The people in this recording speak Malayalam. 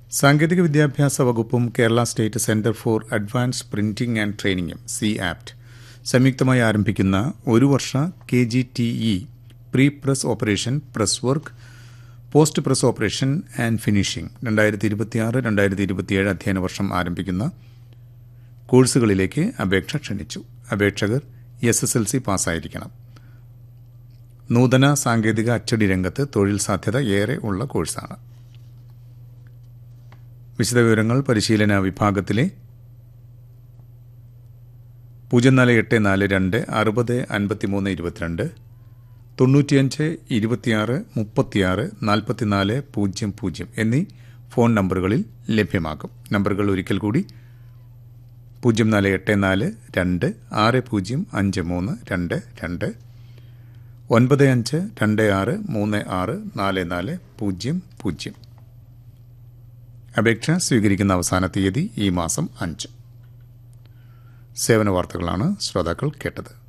സാങ്കേതിക വിദ്യാഭ്യാസ വകുപ്പും Kerala state centre for advance printing and ട്രെയിനിങ്ങും സി ആപ്റ്റ് സംയുക്തമായി ആരംഭിക്കുന്ന ഒരു വർഷ K G T E pre press operation press work post press operation and finishing രണ്ടായിരത്തി ഇരുപത്തിയാറ് രണ്ടായിരത്തി ഇരുപത്തിയേഴ് അധ്യയന വർഷം ആരംഭിക്കുന്ന കോഴ്സുകളിലേക്ക് അപേക്ഷ ക്ഷണിച്ചു അപേക്ഷകർ എസ് എസ് എൽ സി പാസ്സായിരിക്കണം നൂതന സാങ്കേതിക അച്ചടി രംഗത്ത് തൊഴിൽ സാധ്യത ഏറെ ഉള്ള കോഴ്സാണ് വിശദവിവരങ്ങൾ പരിശീലന വിഭാഗത്തിലെ പൂജ്യം നാല് എട്ട് നാല് രണ്ട് അറുപത് അൻപത്തിമൂന്ന് ഇരുപത്തിരണ്ട് തൊണ്ണൂറ്റിയഞ്ച് ഇരുപത്തിയാറ് മുപ്പത്തിയാറ് നാൽപ്പത്തിനാല് പൂജ്യം പൂജ്യം എന്നീ ഫോൺ നമ്പറുകളിൽ ലഭ്യമാകും നമ്പറുകൾ ഒരിക്കൽ കൂടി പൂജ്യം നാല് എട്ട് നാല് രണ്ട് ആറ് പൂജ്യം അഞ്ച് മൂന്ന് രണ്ട് രണ്ട് ഒൻപത് അഞ്ച് രണ്ട് ആറ് മൂന്ന് ആറ് നാല് നാല് പൂജ്യം പൂജ്യം അപേക്ഷ സ്വീകരിക്കുന്ന അവസാന തീയതി ഈ മാസം അഞ്ച് സേവന വാർത്തകളാണ് ശ്രോതാക്കൾ കേട്ടത്